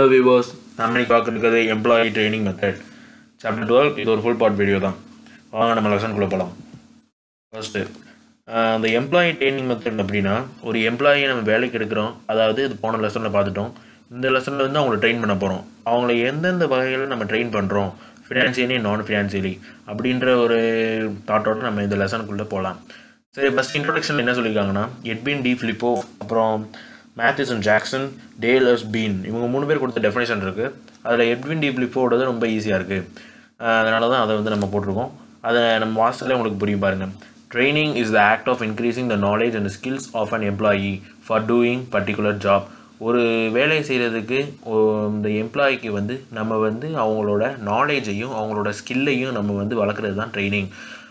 hello விவோஸ் நம்ம இன்னைக்கு பார்க்குறது employee training method chapter twelve இது ஒரு ஃபுல் பார்ட் வீடியோ தான் வாங்க நம்ம லெசனுக்குள்ளே போகலாம் ஃபர்ஸ்ட்டு அந்த எம்ப்ளாயி ட்ரைனிங் மெத்தட் அப்படின்னா ஒரு எம்ப்ளாயியை நம்ம வேலைக்கு எடுக்கிறோம் அதாவது இது போன லெசனில் பார்த்துட்டோம் இந்த லெசனில் வந்து அவங்கள ட்ரெயின் பண்ண போகிறோம் அவங்கள எந்தெந்த வகையில் நம்ம ட்ரெயின் பண்ணுறோம் ஃபினான்சியலி நான் ஃபினான்சியலி அப்படின்ற ஒரு தாட்டோட நம்ம இந்த லெசனுக்குள்ளே போகலாம் சரி ஃபஸ்ட் இன்ட்ரொடக்ஷன் என்ன சொல்லியிருக்காங்கன்னா எட்வின் டி ஃபிலிப்போ அப்புறம் மேத்யூசன் ஜாக்சன் டேலர்ஸ் பீன் இவங்க மூணு பேர் கொடுத்த டெஃபினேஷன் இருக்குது அதில் எட்வின் டி ஃபிலிப்போடது ரொம்ப ஈஸியாக இருக்குது அதனால தான் அதை வந்து நம்ம போட்டிருக்கோம் அதை நம்ம வாசலே உங்களுக்கு புரியும் பாருங்கள் training is the act of increasing the knowledge and skills of an employee for doing particular job ஒரு வேலை செய்கிறதுக்கு இந்த எம்ப்ளாயிக்கு வந்து நம்ம வந்து அவங்களோட நாலேஜையும் அவங்களோட ஸ்கில்லையும் நம்ம வந்து வளர்க்குறது தான் ட்ரைனிங்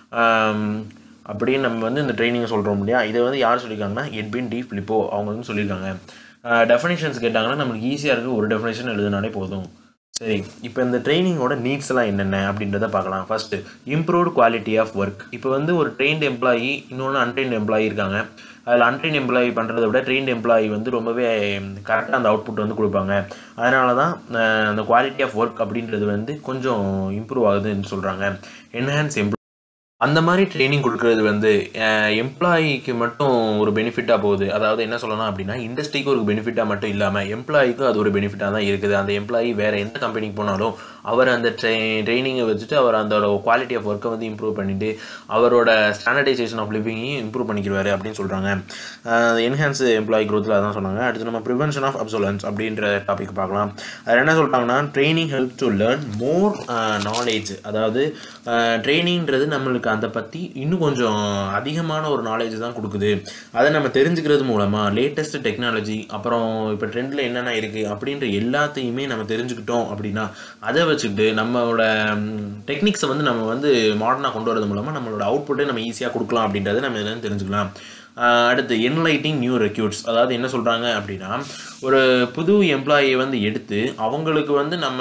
அப்படின்னு நம்ம வந்து இந்த ட்ரைனிங்கை சொல்கிறோம் இல்லையா இதை வந்து யார் சொல்லியிருக்காங்கன்னா எட்பின் டி ஃபிலிப்போ அவங்க வந்து சொல்லியிருக்காங்க டெஃபினேஷன்ஸ் கேட்டாங்கன்னா நம்மளுக்கு ஈஸியாக இருக்குது ஒரு டெஃபினேஷன் எழுதுனாலே போதும் சரி இப்போ இந்த ட்ரைனிங்கோட நீட்ஸ் எல்லாம் என்னென்ன அப்படின்றத பார்க்கலாம் first improved quality of work இப்போ வந்து ஒரு ட்ரெயின்ட் எம்ப்ளாயி இன்னொன்று அன்ட்ரெயின்ட் எம்ப்ளாயி இருக்காங்க அதில் அன்ட்ரெயின் எம்ப்ளாயி பண்ணுறத விட ட்ரெயின்ட் எம்ப்ளாயி வந்து ரொம்பவே கரெக்டாக அந்த அவுட்புட் வந்து கொடுப்பாங்க அதனால தான் அந்த குவாலிட்டி ஆஃப் ஒர்க் அப்படின்றது வந்து கொஞ்சம் இம்ப்ரூவ் ஆகுதுன்னு சொல்கிறாங்க என்ஹான்ஸ் எம்ப்ளாய் அந்த மாதிரி ட்ரைனிங் கொடுக்கறது வந்து எம்ப்ளாயிக்கு மட்டும் ஒரு பெனிஃபிட்டாக போகுது அதாவது என்ன சொல்லலாம் அப்படின்னா இண்டஸ்ட்ரிக்கு ஒரு பெனிஃபிட்டாக மட்டும் இல்லாமல் எம்ப்ளாய்க்கும் அது ஒரு பெனிஃபிட்டாக தான் இருக்குது அந்த எம்ப்ளாயி வேறு எந்த கம்பெனிக்கு போனாலும் அவர் அந்த ட்ரை ட்ரைனிங்கை வச்சுட்டு அவர் அந்த குவாலிட்டி ஆஃப் ஒர்க்கை வந்து இம்ப்ரூவ் பண்ணிவிட்டு அவரோட ஸ்டாண்டர்டைசேஷன் ஆஃப் லிவிங்கையும் இம்ப்ரூவ் பண்ணிக்கிறாரு அப்படின்னு சொல்கிறாங்க என்ஹான்ஸ் எம்ப்ளாயி க்ரோத்தில் அதான் சொன்னாங்க அடுத்து நம்ம ப்ரிவென்ஷன் ஆஃப் அப்சோலன்ஸ் அப்படின்ற டாபிக் பார்க்கலாம் அதில் என்ன சொல்கிறாங்கன்னா training help to learn more knowledge அதாவது ட்ரைனிங்கிறது நம்மளுக்கு அதை பற்றி இன்னும் கொஞ்சம் அதிகமான ஒரு நாலேஜ் தான் கொடுக்குது அதை நம்ம தெரிஞ்சுக்கிறது மூலமாக லேட்டஸ்ட் டெக்னாலஜி அப்புறம் இப்போ ட்ரெண்டில் என்னென்ன இருக்குது அப்படின்ற எல்லாத்தையுமே நம்ம தெரிஞ்சுக்கிட்டோம் அப்படின்னா அதை வச்சுக்கிட்டு நம்மளோட டெக்னிக்ஸை வந்து நம்ம வந்து மாடர்னாக கொண்டு வரது மூலமாக நம்மளோட அவுட்புட்டை நம்ம ஈஸியாக கொடுக்கலாம் அப்படின்றத நம்ம இதில் தெரிஞ்சுக்கலாம் அடுத்து என்லைட்டிங் நியூ ரெக்யூட்ஸ் அதாவது என்ன சொல்கிறாங்க அப்படின்னா ஒரு புது எம்ப்ளாயியை வந்து எடுத்து அவங்களுக்கு வந்து நம்ம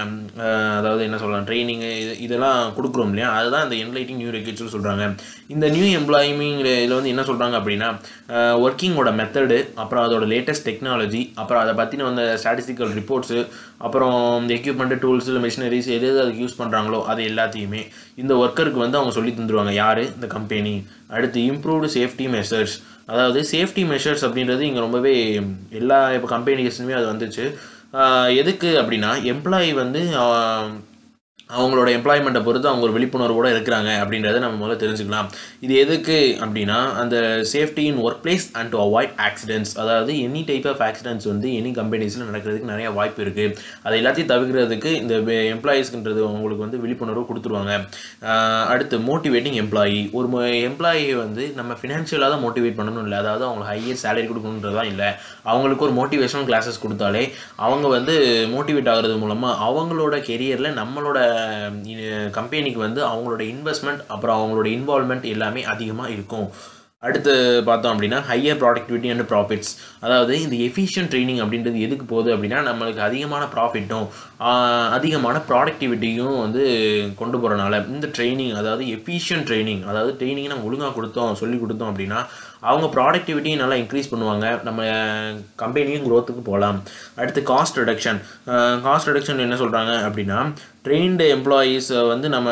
அதாவது என்ன சொல்லலாம் ட்ரைனிங்கு இது இதெல்லாம் கொடுக்குறோம் இல்லையா அதுதான் இந்த என்லைட்டிங் நியூ ரெக்யூட்ஸ்னு சொல்கிறாங்க இந்த நியூ எம்ப்ளாயிமிங்கிற இதில் வந்து என்ன சொல்கிறாங்க அப்படின்னா ஒர்க்கிங்கோட மெத்தடு அப்புறம் அதோட லேட்டஸ்ட் டெக்னாலஜி அப்புறம் அதை பற்றின அந்த ஸ்டாட்டிஸ்டிக்கல் ரிப்போர்ட்ஸு அப்புறம் இந்த எக்யூப்மெண்ட்டு டூல்ஸ் இல்லை மிஷினரிஸ் எது எது அதுக்கு யூஸ் பண்ணுறாங்களோ அது எல்லாத்தையுமே இந்த ஒர்க்கருக்கு வந்து அவங்க சொல்லி தந்துடுவாங்க யார் இந்த கம்பெனி அடுத்து இம்ப்ரூவ்டு சேஃப்டி மெஷர்ஸ் அதாவது சேஃப்டி மெஷர்ஸ் அப்படின்றது இங்கே ரொம்பவே எல்லா இப்போ கம்பெனிஸ்லையுமே அது வந்துச்சு எதுக்கு அப்படின்னா எம்ப்ளாயி வந்து அவங்களோட எம்ப்ளாய்மெண்ட்டை பொறுத்து அவங்க ஒரு விழிப்புணர்வோடு இருக்கிறாங்க அப்படின்றத நம்ம முதல்ல தெரிஞ்சுக்கலாம் இது எதுக்கு அப்படின்னா அந்த safety in work place and to avoid accidents அதாவது எனி டைப் ஆஃப் ஆக்சிடென்ட்ஸ் வந்து எனி கம்பெனிஸில் நடக்கிறதுக்கு நிறைய வாய்ப்பு இருக்குது அதை எல்லாத்தையும் தவிர்க்கிறதுக்கு இந்த எம்ப்ளாயீஸ்க்குன்றது அவங்களுக்கு வந்து விழிப்புணர்வு கொடுத்துருவாங்க அடுத்து மோட்டிவேட்டிங் எம்ப்ளாயி ஒரு எம்ப்ளாயி வந்து நம்ம ஃபினான்ஷியலாக தான் மோட்டிவேட் பண்ணணும் இல்லை அதாவது அவங்களுக்கு ஹையர் சேலரி கொடுக்கணுன்றதான் இல்லை அவங்களுக்கு ஒரு மோட்டிவேஷனல் கிளாஸஸ் கொடுத்தாலே அவங்க வந்து மோட்டிவேட் ஆகிறது மூலமாக அவங்களோட கெரியரில் நம்மளோட கம்பெனிக்கு வந்து அவங்களோட இன்வெஸ்ட்மெண்ட் அப்புறம் அவங்களோட இன்வால்மெண்ட் எல்லாமே அதிகமாக இருக்கும் அடுத்து பார்த்தோம் அப்படின்னா ஹையர் ப்ராடக்டிவிட்டி அண்ட் ப்ராஃபிட்ஸ் அதாவது இந்த எஃபிஷியன்ட் ட்ரைனிங் அப்படின்றது எதுக்கு போகுது அப்படின்னா நம்மளுக்கு அதிகமான ப்ராஃபிட்டும் அதிகமான ப்ராடக்டிவிட்டியும் வந்து கொண்டு போகிறனால இந்த ட்ரைனிங் அதாவது எஃபிஷியன்ட் ட்ரைனிங் அதாவது ட்ரைனிங் நம்ம ஒழுங்காக கொடுத்தோம் சொல்லி கொடுத்தோம் அப்படின்னா அவங்க ப்ராடக்டிவிட்டியும் நல்லா இன்க்ரீஸ் பண்ணுவாங்க நம்ம கம்பெனியும் க்ரோத்துக்கு போகலாம் அடுத்து காஸ்ட் ரிடக்ஷன் காஸ்ட் ரிடக்ஷன் என்ன சொல்கிறாங்க அப்படின்னா ட்ரெயின்டு எம்ப்ளாயீஸை வந்து நம்ம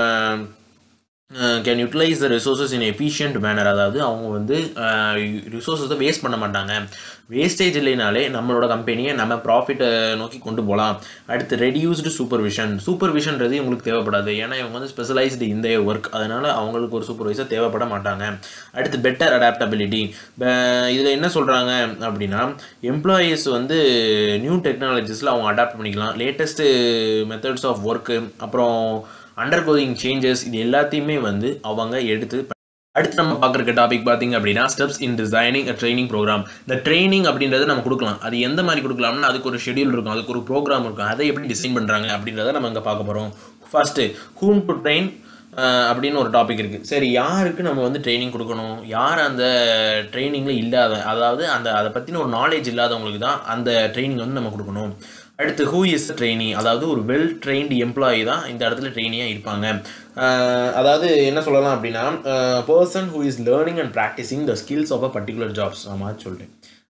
can utilise the resources in efficient manner அதாவது அவங்க வந்து ரிசோர்ஸஸை வேஸ்ட் பண்ண மாட்டாங்க வேஸ்டேஜ் இல்லைனாலே நம்மளோட கம்பெனியை நம்ம ப்ராஃபிட்டை நோக்கி கொண்டு போகலாம் அடுத்து ரெடியூஸ்டு சூப்பர்விஷன் சூப்பர்விஷன்றது இவங்களுக்கு தேவைப்படாது ஏன்னா இவங்க வந்து ஸ்பெஷலைஸ்டு இந்த ஒர்க் அதனால் அவங்களுக்கு ஒரு சூப்பர்வைசர் தேவைப்பட மாட்டாங்க அடுத்து பெட்டர் அடாப்டபிலிட்டி இதில் என்ன சொல்கிறாங்க அப்படின்னா எம்ப்ளாயீஸ் வந்து நியூ டெக்னாலஜிஸில் அவங்க அடாப்ட் பண்ணிக்கலாம் லேட்டஸ்ட்டு மெத்தட்ஸ் ஆஃப் ஒர்க்கு அப்புறம் அண்டர் கோயிங் சேஞ்சஸ் இது எல்லாத்தையுமே வந்து அவங்க எடுத்து அடுத்து நம்ம பார்க்குற டாபிக் பார்த்தீங்க அப்படின்னா steps in designing a training programme இந்த ட்ரைனிங் அப்படின்றத நம்ம கொடுக்கலாம் அது எந்த மாதிரி கொடுக்கலாம்னா அதுக்கு ஒரு ஷெடியூல் இருக்கும் அதுக்கு ஒரு ப்ரோக்ராம் இருக்கும் அதை எப்படி டிசைன் பண்ணுறாங்க அப்படின்றத நம்ம இங்கே பார்க்க போகிறோம் ஃபர்ஸ்ட்டு ஹூம் டு ட்ரெயின் அப்படின்னு ஒரு டாபிக் இருக்குது சரி யாருக்கு நம்ம வந்து ட்ரைனிங் கொடுக்கணும் யார் அந்த ட்ரைனிங்கில் இல்லாத அதாவது அந்த அதை பற்றின ஒரு நாலேஜ் இல்லாதவங்களுக்கு தான் அந்த ட்ரைனிங் வந்து நம்ம கொடுக்கணும் அடுத்து ஹூ இஸ் ட்ரெயினி அதாவது ஒரு வெல் ட்ரெயின்டு எம்ப்ளாயி தான் இந்த இடத்துல ட்ரெயினியாக இருப்பாங்க அதாவது என்ன சொல்லலாம் அப்படின்னா person who is learning and practising the skills of a particular jobs நான் மாதிரி சொல்லிட்டேன்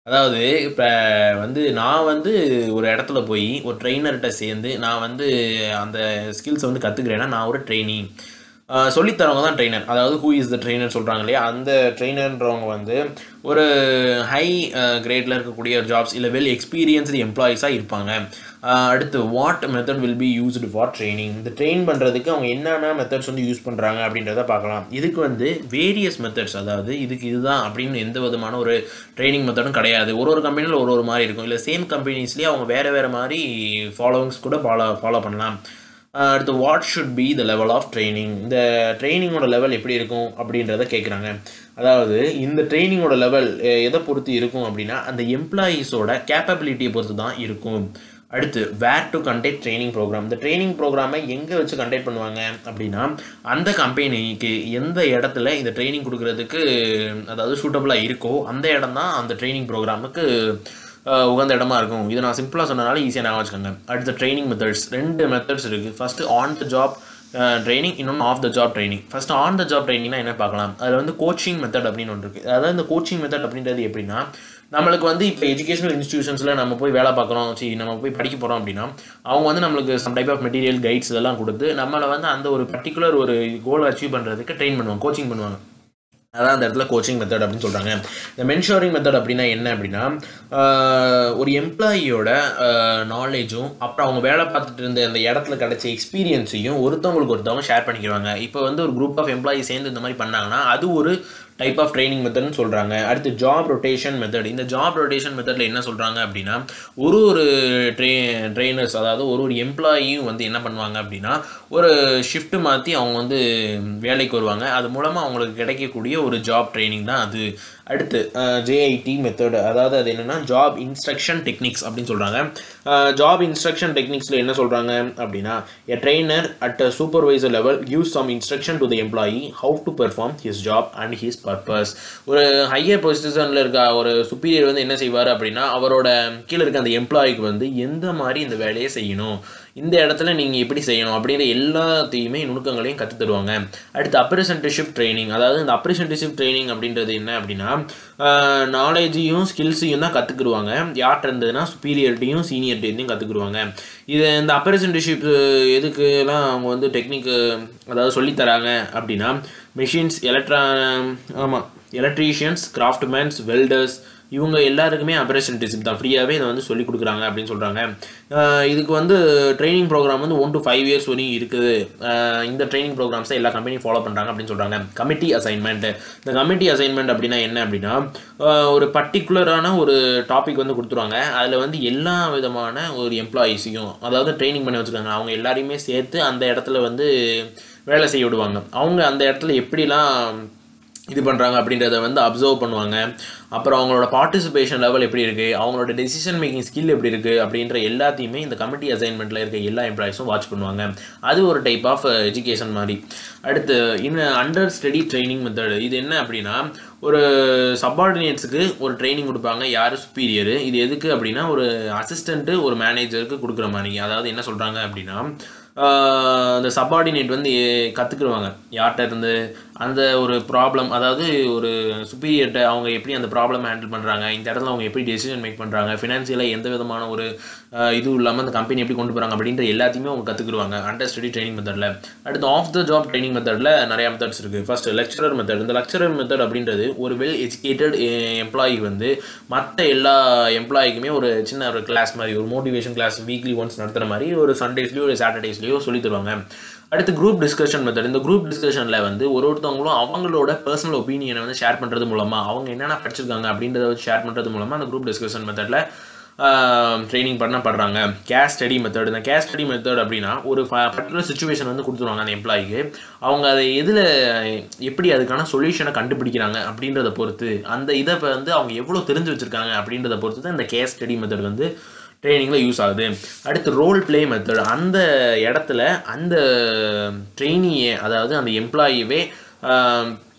அதாவது இப்போ வந்து நான் வந்து ஒரு இடத்துல போய் ஒரு ட்ரெயினர்கிட்ட சேர்ந்து நான் வந்து அந்த ஸ்கில்ஸை வந்து கற்றுக்கிறேன்னா நான் ஒரு ட்ரெயினி சொல்லித்தரவங்க தான் ட்ரெயினர் அதாவது ஹூ இஸ் த ட்ரெயினர் சொல்கிறாங்க இல்லையா அந்த ட்ரெயினர்ன்றவங்க வந்து ஒரு ஹை கிரேடில் இருக்கக்கூடிய ஜாப்ஸ் இல்லை வெல் எக்ஸ்பீரியன்ஸ்டு எம்ப்ளாயீஸாக இருப்பாங்க அஹ் அடுத்து what method will be used for training இந்த ட்ரெயின் பண்ணுறதுக்கு அவங்க என்னென்ன மெத்தட்ஸ் வந்து யூஸ் பண்ணுறாங்க அப்படின்றத பார்க்கலாம் இதுக்கு வந்து வேரியஸ் மெத்தட்ஸ் அதாவது இதுக்கு இதுதான் அப்படின்னு எந்த விதமான ஒரு ட்ரைனிங் மெத்தடும் கிடையாது ஒரு ஒரு கம்பெனியில் ஒரு ஒரு மாதிரி இருக்கும் இல்லை சேம் கம்பெனிஸ்லேயே அவங்க வேறு வேறு மாதிரி ஃபாலோவிங்ஸ் கூட ஃபாலோ ஃபாலோ பண்ணலாம் அஹ் அடுத்து what should be the level of training இந்த ட்ரைனிங்கோட லெவல் எப்படி இருக்கும் அப்படின்றத கேட்குறாங்க அதாவது இந்த ட்ரைனிங்கோட லெவல் எதை பொறுத்து இருக்கும் அப்படின்னா அந்த எம்ப்ளாயீஸோட கேப்பபிலிட்டியை பொறுத்து தான் இருக்கும் அடுத்து where to conduct training programme இந்த ட்ரைனிங் ப்ரோக்ராமை எங்கே வச்சு கண்டக்ட் பண்ணுவாங்க அப்படின்னா அந்த கம்பெனிக்கு எந்த இடத்துல இந்த ட்ரைனிங் கொடுக்கறதுக்கு அதாவது சூட்டபுளாக இருக்கோ அந்த இடம் தான் அந்த ட்ரைனிங் ப்ரோக்ராமுக்கு அஹ் உகந்த இடமா இருக்கும் இது நான் சிம்பிளாக சொன்னனால ஈஸியாக ஞாபகம் வச்சுக்கோங்க அடுத்த ட்ரைனிங் மெத்தட்ஸ் ரெண்டு மெத்தட்ஸ் இருக்குது first on the job training இன்னொன்று off the job training first on the job ட்ரைனிங்னா என்ன பார்க்கலாம் அதில் வந்து கோச்சிங் மெத்தட் அப்படின்னு ஒன்று இருக்குது அதாவது இந்த கோச்சிங் மெத்தட் அப்படின்றது எப்படின்னா நம்மளுக்கு வந்து இப்போ எஜுகேஷனல் இன்ஸ்டியூஷன்ஸில் நம்ம போய் வேலை பார்க்குறோம் சரி நம்ம போய் படிக்க போகிறோம் அப்படின்னா அவங்க வந்து நம்மளுக்கு some type of material guides இதெல்லாம் கொடுத்து நம்மளை வந்து அந்த ஒரு பர்டிகுலர் ஒரு கோல் அச்சீவ் பண்ணுறதுக்கு ட்ரெயின் பண்ணுவாங்க கோச்சிங் பண்ணுவாங்க அதான் அந்த இடத்துல கோச்சிங் மெத்தட் அப்படின்னு சொல்கிறாங்க இந்த மென்ஷோரிங் மெத்தட் அப்படின்னா என்ன அப்படின்னா ஆஹ், ஒரு எம்ப்ளாயியோட நாலேஜும் அப்புறம் அவங்க வேலை பார்த்துட்டு இருந்த அந்த இடத்துல கிடைச்ச எக்ஸ்பீரியன்ஸையும் ஒருத்தவங்களுக்கு ஒருத்தவங்க ஷேர் பண்ணிக்கிறாங்க இப்போ வந்து ஒரு குரூப் ஆஃப் எம்ப்ளாயி சேர்ந்து இந்த மாதிரி பண்ணாங்கன்னா அது ஒரு டைப் ஆஃப் ட்ரைனிங் மெத்தட்னு சொல்கிறாங்க அடுத்து ஜாப் ரொட்டேஷன் மெத்தட் இந்த ஜாப் ரொட்டேஷன் மெத்தடில் என்ன சொல்கிறாங்க அப்படின்னா ஒரு ஒரு ட்ரெ ட்ரெயினர்ஸ் அதாவது ஒரு ஒரு எம்ப்ளாயியும் வந்து என்ன பண்ணுவாங்க அப்படின்னா ஒரு ஷிஃப்ட் மாற்றி அவங்க வந்து வேலைக்கு வருவாங்க அது மூலமாக அவங்களுக்கு கிடைக்கக்கூடிய ஒரு ஜாப் ட்ரைனிங் தான் அது அடுத்து ஜேஐடி மெத்தட் அதாவது அது என்னென்னா ஜாப் இன்ஸ்ட்ரக்ஷன் டெக்னிக்ஸ் அப்படின்னு சொல்கிறாங்க ஜாப் இன்ஸ்ட்ரக்ஷன் டெக்னிக்ஸில் என்ன சொல்கிறாங்க அப்படின்னா a trainer at a supervisor level give some instruction to the employee how to perform his job and his purpose ஒரு ஹையர் பொசிஷனில் இருக்க ஒரு சுப்பீரியர் வந்து என்ன செய்வார் அப்படின்னா அவரோட கீழே இருக்க அந்த எம்ப்ளாயிக்கு வந்து எந்த மாதிரி இந்த வேலையை செய்யணும் இந்த இடத்துல நீங்கள் எப்படி செய்யணும் அப்படிங்கிற எல்லாத்தையுமே நுணுக்கங்களையும் கற்றுத் தருவாங்க அடுத்து அப்ரிசன்டர்ஷிப் ட்ரைனிங் அதாவது இந்த அப்ரிசன்டர்ஷிப் ட்ரைனிங் அப்படின்றது என்ன அப்படின்னா நாலேஜையும் ஸ்கில்ஸையும் தான் கற்றுக்குருவாங்க யார்கிட்ட இருந்ததுன்னா சுப்பீரியர்ட்டையும் சீனியர்ட்டையும் கற்றுக்குருவாங்க இது இந்த அப்ரிசன்டர்ஷிப் எதுக்குலாம் அவங்க வந்து டெக்னிக்கு அதாவது சொல்லித்தராங்க அப்படின்னா மிஷின்ஸ் எலக்ட்ரா ஆமாம் எலக்ட்ரீஷியன்ஸ் கிராஃப்ட்மேன்ஸ் வெல்டர்ஸ் இவங்க எல்லாருக்குமே அப்ரேஷன்டிசிப் தான் ஃப்ரீயாகவே இதை வந்து சொல்லி கொடுக்குறாங்க அப்படின்னு சொல்கிறாங்க இதுக்கு வந்து ட்ரைனிங் ப்ரோக்ராம் வந்து ஒன் டு ஃபைவ் இயர்ஸ் வரையும் இருக்குது ஆஹ் இந்த ட்ரைனிங் ப்ரோக்ராம்ஸை எல்லா கம்பெனியும் ஃபாலோ பண்ணுறாங்க அப்படின்னு சொல்கிறாங்க கமிட்டி அசைன்மெண்ட் இந்த கமிட்டி அசைன்மெண்ட் அப்படின்னா என்ன அப்படின்னா ஆஹ் ஒரு பர்டிகுலரான ஒரு டாபிக் வந்து கொடுத்துருவாங்க அதில் வந்து எல்லா விதமான ஒரு எம்ப்ளாயீஸையும் அதாவது ட்ரைனிங் பண்ணி வச்சுருக்காங்க அவங்க எல்லாரையுமே சேர்த்து அந்த இடத்துல வந்து வேலை செய்ய விடுவாங்க அவங்க அந்த இடத்துல எப்படிலாம் இது பண்ணுறாங்க அப்படின்றத வந்து அப்சர்வ் பண்ணுவாங்க அப்புறம் அவங்களோட பார்ட்டிசிபேஷன் லெவல் எப்படி இருக்குது அவங்களோட டெசிஷன் மேக்கிங் ஸ்கில் எப்படி இருக்குது அப்படின்ற எல்லாத்தையுமே இந்த கமிட்டி அசைன்மெண்ட்டில் இருக்க எல்லா எம்ப்ளாயிஸும் வாட்ச் பண்ணுவாங்க அது ஒரு டைப் ஆஃப் எஜுகேஷன் மாதிரி அடுத்து இன்னும் அண்டர் ஸ்டடி ட்ரைனிங் மெத்தட் இது என்ன அப்படின்னா ஒரு சப்பார்டினேட்ஸுக்கு ஒரு ட்ரைனிங் கொடுப்பாங்க யார் சுப்பீரியர் இது எதுக்கு அப்படின்னா ஒரு அசிஸ்டண்ட்டு ஒரு மேனேஜருக்கு கொடுக்குற மாதிரி அதாவது என்ன சொல்கிறாங்க அப்படின்னா ஆஹ் அந்த சப்பார்டினேட் வந்து கற்றுக்குருவாங்க யார்கிட்ட இருந்து அந்த ஒரு ப்ராப்ளம் அதாவது ஒரு சுப்பீரியர்கிட்ட அவங்க எப்படி அந்த ப்ராப்ளம் ஹேண்டில் பண்ணுறாங்க இந்த இடத்துல அவங்க எப்படி டெசிஷன் மேக் பண்ணுறாங்க ஃபினான்சியலாக எந்த விதமான ஒரு ஆஹ் இதுவும் இல்லாமல் அந்த கம்பெனி எப்படி கொண்டு போகிறாங்க அப்படின்ற எல்லாத்தையுமே அவங்க கற்றுக்குருவாங்க அண்டர் ஸ்டடி ட்ரைனிங் மெத்தடில் அடுத்து ஆஃப் த ஜாப் ட்ரைனிங் மெத்தடில் நிறைய மெத்தட்ஸ் இருக்குது ஃபர்ஸ்ட் லெக்சரர் மெத்தட் இந்த லெக்சரர் மெத்தட் அப்படின்றது ஒரு வெல் எஜுகேட்டட் எம்ப்ளாயி வந்து மற்ற எல்லா எம்ப்ளாய்க்குமே ஒரு சின்ன ஒரு கிளாஸ் மாதிரி ஒரு மோட்டிவேஷன் கிளாஸ் வீக்லி ஒன்ஸ் நடத்துகிற மாதிரி ஒரு சண்டேஸ்லேயோ ஒரு சாட்டர்டேஸ்லேயோ சொல்லி தருவாங்க அடுத்து குரூப் டிஸ்கஷன் மெத்தட் இந்த குரூப் டிஸ்கஷனில் வந்து ஒரு ஒருத்தவங்களும் அவங்களோட பர்சனல் ஒப்பீனியனை வந்து ஷேர் பண்ணுறது மூலமாக அவங்க என்னென்ன படிச்சிருக்காங்க அப்படின்றத வச்சு ஷேர் பண்ணுறது மூலமாக அந்த குரூப் டிஸ்கஷன் மெத்தடில் ட்ரைனிங் பண்ணப்படுறாங்க கேஸ் ஸ்டடி மெத்தட் இந்த கேஸ் ஸ்டடி மெத்தட் அப்படின்னா ஒரு பர்டிகுலர் சுச்சுவேஷன் வந்து கொடுத்துருவாங்க அந்த எம்ப்ளாய்க்கு அவங்க அதை எதில் எப்படி அதுக்கான சொல்யூஷனை கண்டுபிடிக்கிறாங்க அப்படின்றத பொறுத்து அந்த இதை வந்து அவங்க எவ்வளோ தெரிஞ்சு வச்சுருக்காங்க அப்படின்றத பொறுத்து தான் இந்த கேஸ் ஸ்டடி மெத்தட் வந்து ட்ரைனிங்கில் யூஸ் ஆகுது அடுத்து ரோல் ப்ளே மெத்தட் அந்த இடத்துல அந்த ட்ரெயினியை அதாவது அந்த எம்ப்ளாயியவே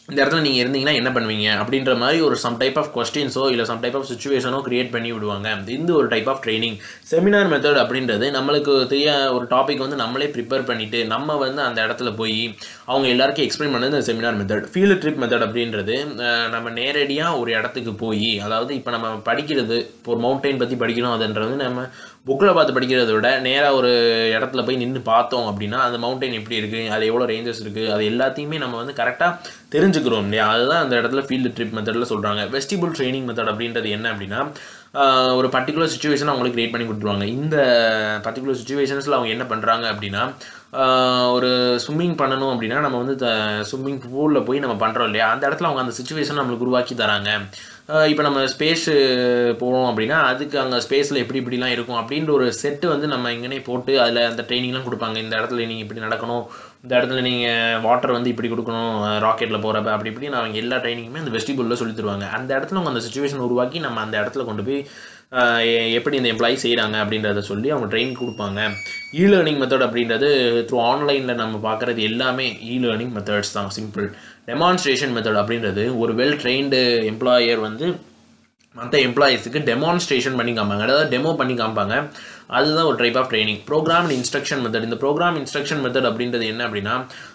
இந்த இடத்துல நீங்கள் இருந்தீங்கன்னா என்ன பண்ணுவீங்க அப்படின்ற மாதிரி ஒரு சம் டைப் ஆஃப் கொஸ்டின்ஸோ இல்லை சம் டைப் ஆஃப் சுச்சுவேஷனோ கிரியேட் பண்ணி விடுவாங்க இந்த ஒரு type of training seminar method அப்படின்றது நம்மளுக்கு தெரிய ஒரு டாபிக் வந்து நம்மளே ப்ரிப்பேர் பண்ணிவிட்டு நம்ம வந்து அந்த இடத்துல போய் அவங்க எல்லாருக்கும் எக்ஸ்பிளைன் பண்ணது இந்த seminar method field trip method அப்படின்றது அஹ், நம்ம நேரடியாக ஒரு இடத்துக்கு போய் அதாவது இப்போ நம்ம படிக்கிறது இப்போ ஒரு மவுண்டைன் பற்றி படிக்கணும் அதுன்றது நம்ம புக்கில் பார்த்து படிக்கிறத விட நேராக ஒரு இடத்துல போய் நின்று பார்த்தோம் அப்படின்னா அந்த மவுண்டைன் எப்படி இருக்குது அது எவ்வளோ ரேஞ்சஸ் இருக்குது அது எல்லாத்தையுமே நம்ம வந்து கரெக்டாக தெரிஞ்சுக்கிறோம் இல்லையா அதுதான் அந்த இடத்துல ஃபீல்டு ட்ரிப் மெத்தடில் சொல்கிறாங்க வெஸ்டிபிள் ட்ரைனிங் மெத்தட் அப்படின்றது என்ன அப்படின்னா ஆஹ், ஒரு பர்டிகுலர் சுச்சுவேஷன் அவங்களுக்கு கிரியேட் பண்ணி கொடுத்துருவாங்க இந்த பர்டிகுலர் சுச்சுவேஷன்ஸில் அவங்க என்ன பண்ணுறாங்க அப்படின்னா ஆஹ், ஒரு ஸ்விம்மிங் பண்ணணும் அப்படின்னா நம்ம வந்து ஸ்விம்மிங் பூலில் போய் நம்ம பண்ணுறோம் இல்லையா அந்த இடத்துல அவங்க அந்த சுச்சுவேஷன் நம்மளுக்கு உருவாக்கி தராங்க இப்போ நம்ம ஸ்பேஸ் போகிறோம் அப்படின்னா அதுக்கு அங்கே ஸ்பேஸில் எப்படி இப்படிலாம் இருக்கும் அப்படின்ற ஒரு செட்டு வந்து நம்ம இங்கனே போட்டு அதில் அந்த ட்ரைனிங்லாம் கொடுப்பாங்க இந்த இடத்துல நீங்கள் இப்படி நடக்கணும் இந்த இடத்துல நீங்கள் வாட்டர் வந்து இப்படி கொடுக்கணும் ராக்கெட்டில் போகிறப்ப அப்படி இப்படி அவங்க எல்லா ட்ரைனிங்குமே அந்த வெஸ்டிபிளில் சொல்லி தருவாங்க அந்த இடத்துல அவங்க அந்த சுச்சுவேஷன் உருவாக்கி நம்ம அந்த இடத்துல கொண்டு போய் ஆஹ் எ- எப்படி இந்த எம்ப்ளாயி செய்கிறாங்க அப்படின்றத சொல்லி அவங்க ட்ரெயின் கொடுப்பாங்க இ லேர்னிங் மெத்தட் அப்படின்றது த்ரூ ஆன்லைனில் நம்ம பார்க்குறது எல்லாமே இ லேர்னிங் மெத்தட்ஸ் தான் சிம்பிள் டெமான்ஸ்ட்ரேஷன் மெத்தட் அப்படின்றது ஒரு வெல் ட்ரெயின்டு எம்ப்ளாயர் வந்து மற்ற எம்ப்ளாயீஸுக்கு டெமான்ஸ்ட்ரேஷன் பண்ணி காமிப்பாங்க அதாவது டெமோ பண்ணி காமிப்பாங்க அதுதான் ஒரு type of training programme instruction method இந்த ப்ரோக்ராம் இன்ஸ்ட்ரக்ஷன் மெத்தட் அப்படின்றது என்ன அப்படின்னா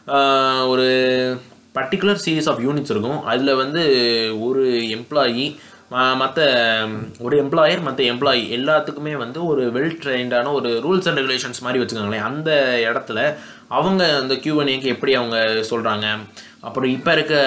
ஆஹ் ஒரு பர்டிகுலர் சீரீஸ் ஆஃப் யூனிட்ஸ் இருக்கும் அதில் வந்து ஒரு எம்ப்ளாயி மற்ற ஒரு எம்ப்ளாயர் மற்ற எம்ப்ளாயி எல்லாத்துக்குமே வந்து ஒரு வெல் ட்ரெயின்டான ஒரு ரூல்ஸ் அண்ட் ரெகுலேஷன்ஸ் மாதிரி வச்சுக்கோங்களேன் அந்த இடத்துல அவங்க அந்த கியூஎன்ஏக்கு எப்படி அவங்க சொல்கிறாங்க அப்புறம் இப்போ இருக்க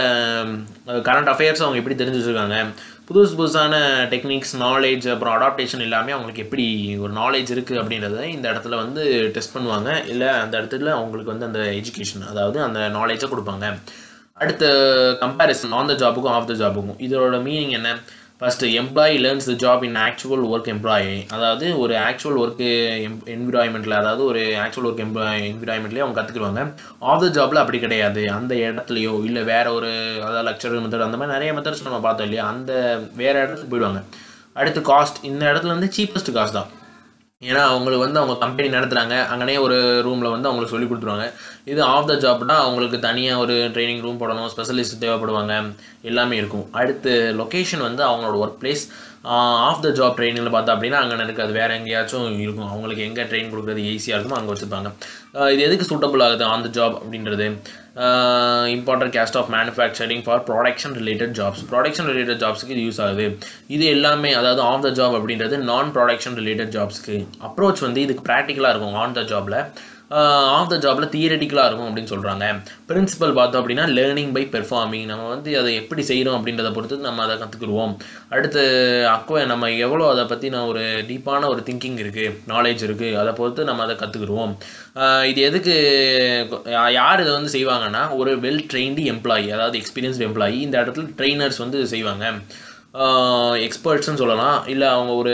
கரண்ட் அஃபேர்ஸ் அவங்க எப்படி தெரிஞ்சு வச்சுருக்காங்க புதுசு புதுசான டெக்னிக்ஸ் நாலேஜ் அப்புறம் அடாப்டேஷன் எல்லாமே அவங்களுக்கு எப்படி ஒரு நாலேஜ் இருக்குது அப்படின்றத இந்த இடத்துல வந்து டெஸ்ட் பண்ணுவாங்க இல்லை அந்த இடத்துல அவங்களுக்கு வந்து அந்த எஜுகேஷன் அதாவது அந்த நாலேஜை கொடுப்பாங்க அடுத்த கம்பேரிசன் ஆன் த ஜாபுக்கும் ஆஃப் த ஜாபுக்கும் இதோட மீனிங் என்ன first employee learns the job in actual work employee அதாவது ஒரு ஆக்சுவல் ஒர்க்கு என்விரான்மெண்ட்டில் அதாவது ஒரு ஆக்சுவல் ஒர்க் எம்ப்ளாய் என்விரான்மெண்ட்லேயே அவங்க கற்றுக்குருவாங்க ஆஃப் த ஜாபில் அப்படி கிடையாது அந்த இடத்துலையோ இல்லை வேற ஒரு அதாவது லெக்சரர் மெத்தட் அந்த மாதிரி நிறைய மெத்தட்ஸ் நம்ம பார்த்தோம் இல்லையா அந்த வேற இடத்துக்கு போயிடுவாங்க அடுத்து காஸ்ட் இந்த இடத்துல வந்து சீப்பஸ்ட் காஸ்ட் தான் ஏன்னா அவங்களுக்கு வந்து அவங்க கம்பெனி நடத்துகிறாங்க அங்கனே ஒரு ரூமில் வந்து அவங்களுக்கு சொல்லி கொடுத்துருவாங்க இது ஆஃப் த ஜாப்னா அவங்களுக்கு தனியாக ஒரு ட்ரைனிங் ரூம் போடணும் ஸ்பெஷலிஸ்ட் தேவைப்படுவாங்க எல்லாமே இருக்கும் அடுத்து லொக்கேஷன் வந்து அவங்களோட work place off the job ட்ரைனிங்கில் பார்த்தா அப்படின்னா அங்கே இருக்காது வேறு எங்கேயாச்சும் இருக்கும் அவங்களுக்கு எங்கே ட்ரெயின் கொடுக்குறது ஈஸியாக இருக்குமோ அங்கே வச்சுருப்பாங்க ஆஹ் இது எதுக்கு சூட்டபிள் ஆகுது ஆன் த ஜாப் அப்படின்றது important case of manufacturing for production related jobs production related ஜாப்ஸ்க்கு இது யூஸ் ஆகுது இது எல்லாமே அதாவது ஆன் த ஜாப் அப்படின்றது நான் ப்ராடக்ஷன் ரிலேட்டட் ஜாப்ஸ்க்கு அப்ரோச் வந்து இதுக்கு ப்ராக்டிக்கலாக இருக்கும் ஆன் த ஜாபில் ஆஃப் த ஜாபில் தியரட்டிக்கலாக இருக்கும் அப்படின்னு சொல்கிறாங்க பிரின்சிபல் பார்த்தோம் அப்படின்னா லேர்னிங் பை பெர்ஃபார்மிங் நம்ம வந்து அதை எப்படி செய்கிறோம் அப்படின்றத பொறுத்து நம்ம அதை கற்றுக்குருவோம் அடுத்து அக்வ நம்ம எவ்வளோ அதை பற்றி நான் ஒரு டீப்பான ஒரு திங்கிங் இருக்குது நாலேஜ் இருக்குது அதை பொறுத்து நம்ம அதை கற்றுக்குருவோம் இது எதுக்கு யா- யார் இதை வந்து செய்வாங்கன்னா ஒரு வெல் ட்ரெயின்டு எம்ப்ளாயி அதாவது எக்ஸ்பீரியன்ஸ்டு எம்ப்ளாயி இந்த இடத்துல ட்ரெயினர்ஸ் வந்து செய்வாங்க எக்ஸ்பர்ட்ஸ்னு சொல்லலாம் இல்லை அவங்க ஒரு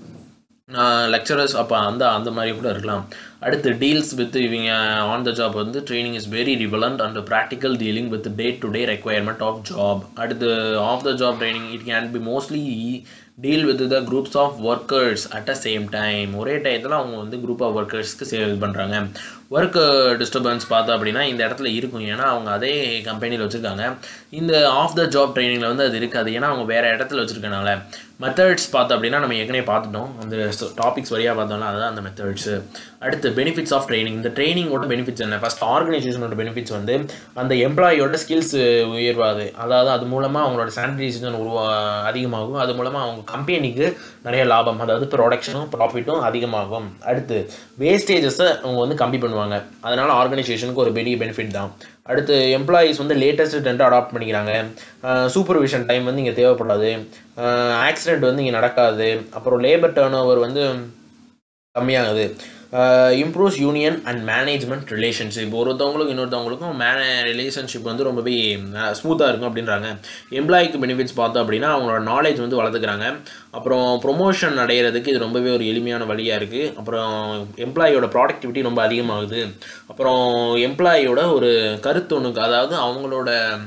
லெக்சரர்ஸ் அப்போ அந்த அந்த மாதிரி கூட இருக்கலாம் அடுத்து டீல்ஸ் வித் இவங்க ஆன் த ஜாப் வந்து training is very relevant and practical dealing with day to day requirement of job அடுத்து off the job training it can be mostly deal with the groups of workers at a same time ஒரே டயத்தில் அவங்க வந்து group of ஒர்க்கர்ஸ்க்கு save பண்ணுறாங்க work disturbance பார்த்தோம் அப்படின்னா இந்த இடத்துல இருக்கும் ஏன்னா அவங்க அதே கம்பெனியில் வச்சுருக்காங்க இந்த ஆஃப் த ஜாப் ட்ரைனிங்கில் வந்து அது இருக்காது ஏன்னா அவங்க வேறு இடத்துல வச்சுருக்கனால மெத்தட்ஸ் பார்த்தோம் அப்படின்னா நம்ம ஏற்கனவே பார்த்துட்டோம் அந்த டாபிக்ஸ் வழியாக பார்த்தோம்னா அதுதான் அந்த மெத்தட்ஸு அடுத்து பெனிஃபிட்ஸ் ஆஃப் ட்ரைனிங் இந்த ட்ரைனிங்கோட பெனிஃபிட்ஸ் என்ன ஃபர்ஸ்ட் ஆர்கனைசேஷனோட பெனிஃபிட்ஸ் வந்து அந்த எம்ப்ளாயியோட ஸ்கில்ஸ் உயர்வாது அதாவது அது மூலமாக அவங்களோட சானிடைசேஷன் உருவா அதிகமாகும் அது மூலமாக அவங்க கம்பெனிக்கு நிறைய லாபம் அதாவது ப்ரொடக்ஷனும் ப்ராஃபிட்டும் அதிகமாகும் அடுத்து வேஸ்டேஜஸை அவங்க வந்து கம்மி பண்ணுவாங்க அதனால ஆர்கனைசேஷனுக்கு ஒரு பெரிய பெனிஃபிட் தான் அடுத்து எம்ப்ளாயீஸ் வந்து லேட்டஸ்ட் ட்ரெண்ட் அடாப்ட் பண்ணிக்கிறாங்க சூப்பர்விஷன் டைம் வந்து இங்கே தேவைப்படாது ஆக்சிடென்ட் வந்து இங்கே நடக்காது அப்புறம் லேபர் டேர்ன் ஓவர் வந்து கம்மியாகுது improves union and management relationship ஒருத்தவங்களுக்கும் இன்னொருத்தவங்களுக்கும் மேன ரிலேஷன்ஷிப் வந்து ரொம்பவே ஸ்மூத்தாக இருக்கும் அப்படின்றாங்க எம்ப்ளாய்க்கு பெனிஃபிட்ஸ் பார்த்தோம் அப்படின்னா அவங்களோட நாலேஜ் வந்து வளர்த்துக்கிறாங்க அப்புறம் ப்ரொமோஷன் அடையிறதுக்கு இது ரொம்பவே ஒரு எளிமையான வழியாக இருக்குது அப்புறம் எம்ப்ளாயோட ப்ராடக்டிவிட்டி ரொம்ப அதிகமாகுது அப்புறம் எம்ப்ளாயோட ஒரு கருத்தொணுக்கு அதாவது அவங்களோட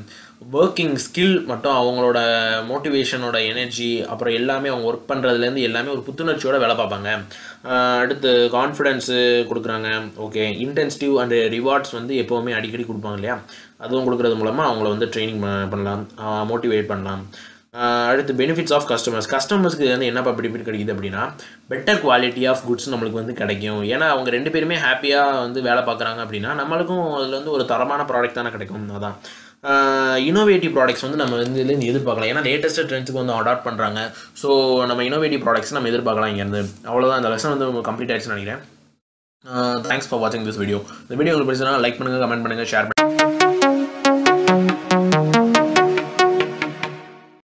ஒர்க்கிங் ஸ்கில் மட்டும் அவங்களோட மோட்டிவேஷனோட எனர்ஜி அப்புறம் எல்லாமே அவங்க ஒர்க் பண்ணுறதுலேருந்து எல்லாமே ஒரு புத்துணர்ச்சியோட வேலை பார்ப்பாங்க ஆஹ் அடுத்து கான்ஃபிடென்ஸு கொடுக்குறாங்க ஓகே இன்டென்சிட்டிவ் அண்ட் ரிவார்ட்ஸ் வந்து எப்போவுமே அடிக்கடி கொடுப்பாங்க இல்லையா அதுவும் கொடுக்குறது மூலமாக அவங்கள வந்து ட்ரைனிங் பண்ணலாம் மோட்டிவேட் பண்ணலாம் ஆஹ் அடுத்து பெனிஃபிட்ஸ் ஆஃப் கஸ்டமர்ஸ் கஸ்டமர்ஸ்க்கு வந்து என்ன பெனிஃபிட் கிடைக்குது அப்படின்னா பெட்டர் குவாலிட்டி ஆஃப் குட்ஸ் நம்மளுக்கு வந்து கிடைக்கும் ஏன்னா அவங்க ரெண்டு பேருமே ஹாப்பியாக வந்து வேலை பார்க்குறாங்க அப்படின்னா நம்மளுக்கும் அதில் வந்து ஒரு தரமான ப்ராடக்ட் தானே கிடைக்கும் அதான் இனோவேட்டிவ் ப்ராடக்ட்ஸ் வந்து நம்ம வந்து இதுலேருந்து எதிர்பார்க்கலாம் ஏன்னா லேட்டஸ்ட் ட்ரெண்ட்ஸுக்கு வந்து அடாப்ட் பண்ணுறாங்க ஸோ நம்ம இனோவேட்டிவ் ப்ராடக்ட்ஸ் நம்ம எதிர்பார்க்கலாம் இங்கேருந்து அவ்வளோதான் இந்த லெசன் வந்து கம்ப்ளீட் ஆயிடுச்சுன்னு நினைக்கிறேன் தேங்க்ஸ் ஃபார் வாட்சிங் திஸ் வீடியோ இந்த வீடியோ உங்களுக்கு பிடிச்சனா லைக் பண்ணுங்கள் கமெண்ட் பண்ணுங்கள் ஷேர் பண்ணுங்கள்